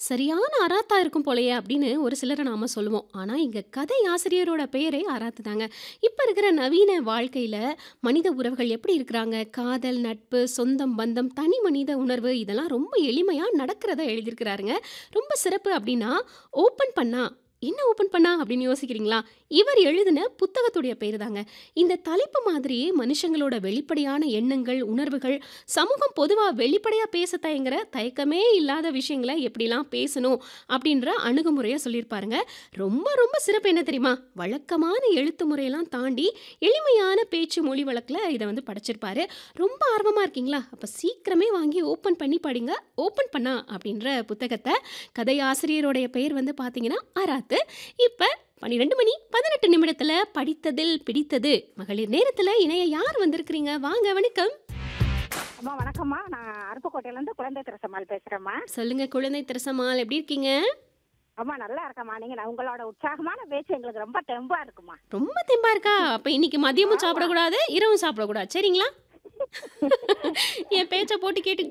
சரியான அராத்தா இருக்கும் போலயே அப்படின்னு ஒரு சிலரை நாம சொல்லுவோம். ஆனா, இங்க கதை ஆசிரியரோட பெயரே அராத்து தாங்க. இப்ப இருக்கிற நவீன வாழ்க்கையில மனித உறவுகள் எப்படி இருக்கிறாங்க? காதல், நட்பு, சொந்தம், பந்தம், தனி மனித உணர்வு இதெல்லாம் ரொம்ப எளிமையா நடக்கிறத எழுதியிருக்கிறாருங்க. ரொம்ப சிறப்பு அப்படின்னா, ஓப்பன் பண்ணா என்ன ஓப்பன் பண்ணா அப்படின்னு யோசிக்கிறீங்களா? இவர் எழுதின புத்தகத்துடைய பேரு தாங்க. இந்த தலைப்பு மாதிரியே மனுஷங்களோட வெளிப்படையான எண்ணங்கள், உணர்வுகள், சமூகம் பொதுவா வெளிப்படையா பேச தயங்குற தயக்கமே இல்லாத விஷயங்கள எப்படிலாம் பேசணும் அப்படின்ற அணுகுமுறைய சொல்லியிருப்பாருங்க. ரொம்ப ரொம்ப சிறப்பு என்ன தெரியுமா? வழக்கமான எழுத்து முறையெல்லாம் தாண்டி எளிமையான பேச்சு மொழி வழக்குல இத வந்து படைச்சிருப்பாரு. ரொம்ப ஆர்வமா இருக்கீங்களா? அப்ப சீக்கிரமே வாங்கி ஓப்பன் பண்ணி படிங்க. ஓப்பன் பண்ணா அப்படின்ற புத்தகத்த கதையாசிரியருடைய பெயர் வந்து பார்த்தீங்கன்னா, அராத்து. இப்ப 12 மணி 18 நிமிடத்துல படித்ததில் பிடித்தது மகளிர் நேரத்துல இணைய யார் வந்திருக்கிறீங்க? வாங்க வணக்கம். அம்மா வணக்கம்மா நான் அருப்புக்கோட்டையிலேருந்து குழந்தை திரசம்மாள் பேசுகிறேம்மா சொல்லுங்க குழந்தை திரசம்மாள் எப்படி இருக்கீங்க? அம்மா நல்லா இருக்கம்மா நீங்கள் உங்களோட உற்சாகமான பேச்சு எங்களுக்கு ரொம்ப தெம்பா இருக்குமா ரொம்ப தெம்பா இருக்கா? அப்ப இன்னைக்கு மதியமும் சாப்பிடக்கூடாது, இரவும் சாப்பிடக்கூடாது. சரிங்களா? என் பேச்ச போட்டு கேட்டு